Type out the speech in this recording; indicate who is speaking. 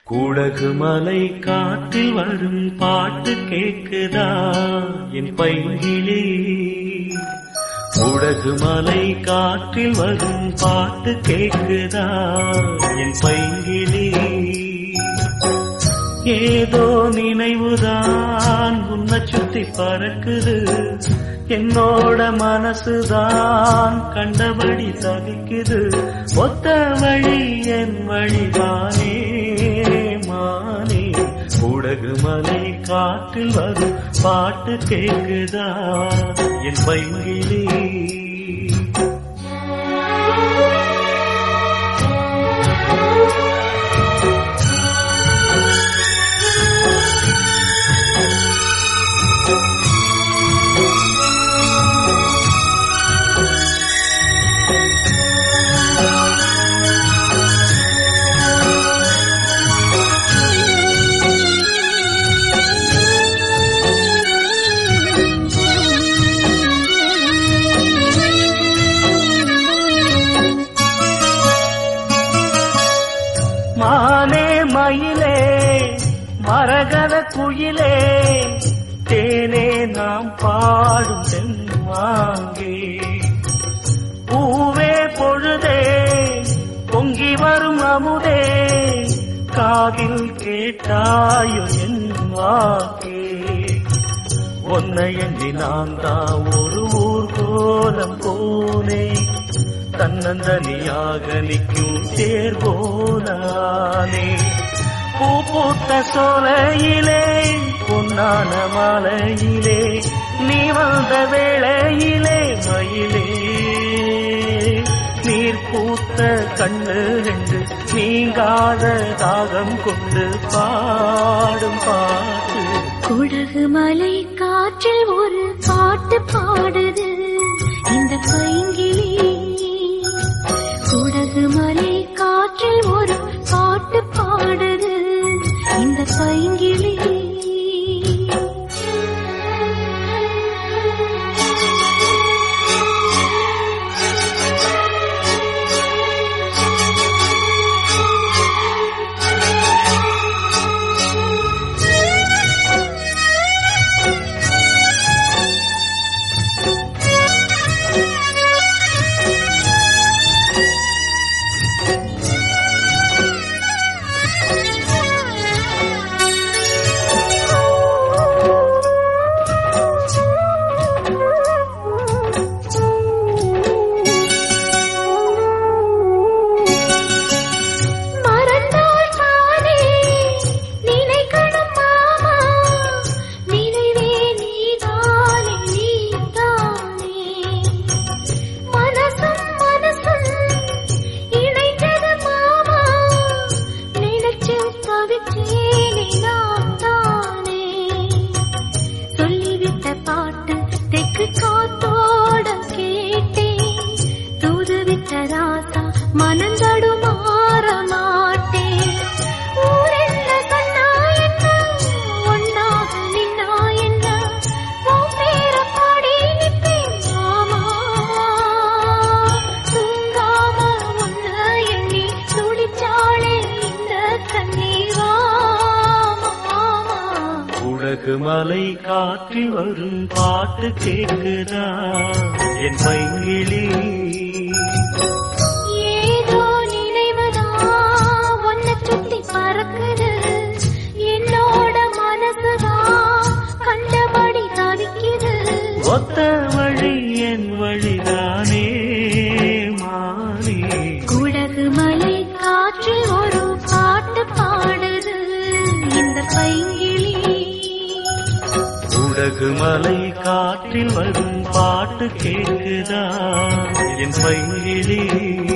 Speaker 1: குடகு மலை காற்றில் வரும் பாட்டு கேக்குதா என் பைங்கிலே குடகு மலை காற்றில் வரும் பாட்டு கேக்குதா என் பைங்கிலே ஏதோ நினைவுதான் உன்னை சுத்தி பறக்குது என்னோட மனசுதான் கண்டபடி தவிக்குது ஒத்த வழி என் வழிதானே மானே உடகு மலை காற்றில் வரும் பாட்டு கேக்குதா என் பைங்கிலே மானே மயிலே மரகத குயிலே தேனே நாம் பாடும் தென்மாங்கே பூவே பொழுதே பொங்கி வரும் அமுதே காதில் கேட்டாயோ என் வாக்கே உன்னை எண்ணி நான் தான் ஒரு ஊர் கோலம் போனேன் தன்னந்தனியாக நிற்கும் தேர் போனானே பூ பூத்த சோலையிலே பொன்னான மாலையிலே நீ வந்த வேளையிலே மயிலே நீர் பூத்த கண்ணு ரெண்டு நீங்காத தாகம் கொண்டு பாடும் பாட்டு
Speaker 2: குடகு மலை காற்றில் ஒரு பாட்டு பாடுது இந்த பைங்கிளி குடகு மலை காற்றில் ஒரு பாட்டு பாடுது இந்த பைங்கிளி மறந்தால் தானே நினைக்கணும் மாமா நினைவே நீதானே நீதானே மனசும் மனசும் இணைந்தது மாமா நினைச்சு தவிச்சேனே நான் தானே சொல்லிவிட்ட பாட்டு தெற்கு காத்தோட கேட்டேன் தூதுவிட்ட ராசா மனந்தடு மாற மாட்டேன் ஊரென்ன சொன்னா என்ன ஒன்னாக நின்னா என்ன உன் பேர பாடி நிற்பேன் மாமா தூங்காம உன்ன எண்ணி துடிச்சாளே இந்த கண்ணீரா மாமா
Speaker 1: உலகு மலை காற்றில் வரும் பாட்டு கேக்குதா என் பைங்கிளி
Speaker 2: ஏதோ நினைவுதா உன்னை சுத்தி பறக்குது என்னோட மனசுதா கண்டபடி தவிக்குது
Speaker 1: ஒத்த வழி என் வழிதானே மாறி
Speaker 2: குடகு மலை காற்றில் ஒரு பாட்டு பாடுது இந்த பைங்கிளி
Speaker 1: உலகு மலை காற்றில் வரும் பாட்டு கேக்குதா என் பைங்கிளி